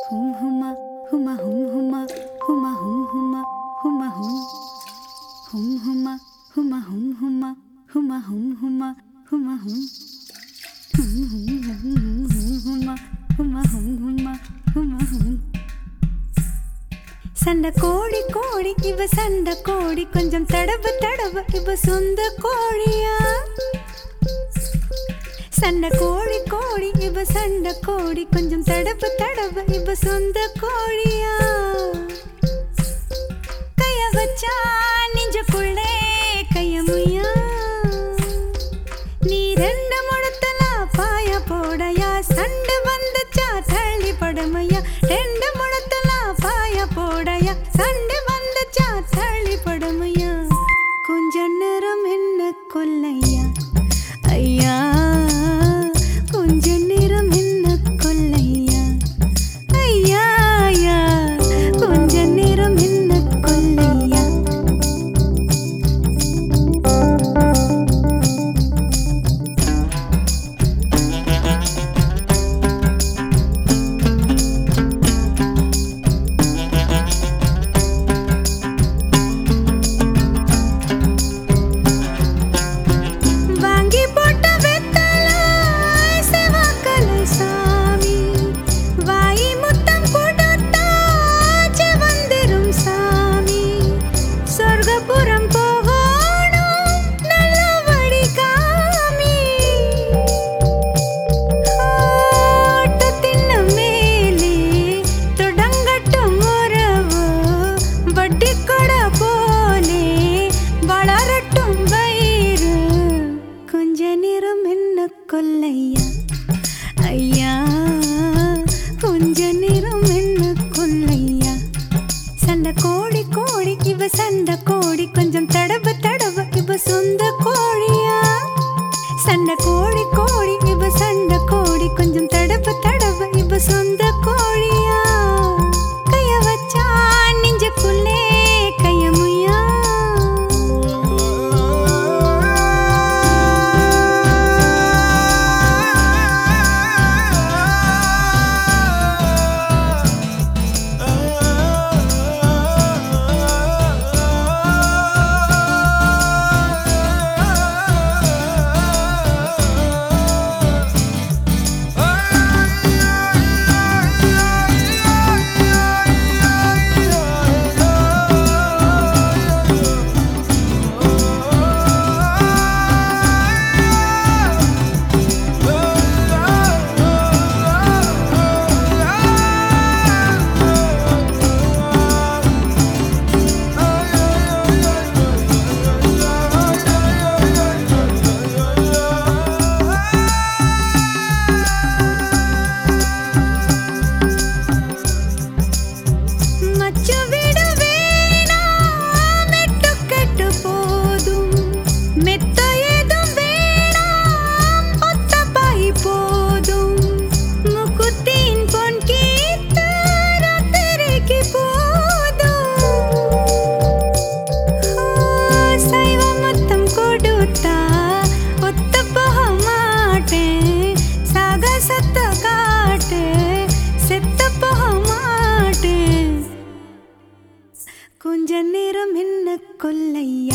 ஹும் ஹுமா ஹுமா ஹும் ஹுமா ஹுமா ஹும் ஹுமா ஹுமா ஹும் ஹும் ஹுமா ஹுமா ஹும் ஹுமா ஹுமா ஹும் ஹுமா ஹுமா ஹும் ஹும் ஹும் ஹும் ஹும் ஹும் ஹுமா ஹுமா ஹும் ஹுமா ஹுமா ஹும் சண்டை கோடி கோடி இவ சண்டை கோடி கொஞ்சம் தடவு தடவு இவ சொந்த கோழியா சண்டை கோழி கோழி இவ சண்டை கோடி கொஞ்சம் தடவு தடவு இவ சொந்த கோழியா கைய வச்சா நெஞ்சுக்குள்ளே கையமுயா நீ ரெண்டு முழத்துல பாய போடையா சண்டை வந்துச்சா தள்ளி படுமையா ரெண்டு முழத்துல பாய போடையா சண்டை வந்துச்சா தள்ளி படுமையா கொஞ்ச நேரம் என்ன கொல்லையா ஐயா கொஞ்ச நேரம் என்ன கொல்லையா ஐயா ஐயா கொஞ்ச நேரம் என்ன கொல்லையா வாங்கி போட்ட வெத்தல செவக்கலை சாமி வாய் முத்தம் கொடுத்தா செவந்திரும் சாமி சொர்க்கபுரம் போகணும் நல்லபடி காமி ஆட்டத்தின் மேலே தொடங்கட்டும் உறவு வட்டி கொட போலே வளரட்டும் வயிறு கொஞ்ச நேரம் என்ன கொல்லையா ஐயா கொஞ்ச நேரம் என்ன கொல்லையா சண்டை கோடி கோடி இவ சண்டை கோடி கொஞ்சம் தடவு தடவு இவ சொந்த கோழியா சண்டை கோடி கோடி இவ சண்டை கோடி கொஞ்சம் தடவு தடவு இவ சொந்த கோழியா கைய வச்சா நெஞ்சுக்குள்ளே கையமுயா மச்சு விட வேணாம் மெட்டு கெட்டு போதும் மெத்த ஏதும் வேணாம் ஒத்த பாய் போதும் முக்குத்தின் பொன் கீத்த ராத்திரிக்கு போதும் சைவ மொத்தம் கொடுத்தா ஒத்த போக மாட்டேன் சாகசத்த காட்டு செத்த போக மாட்டேன் கொஞ்ச நேரம் என்ன கொல்லையா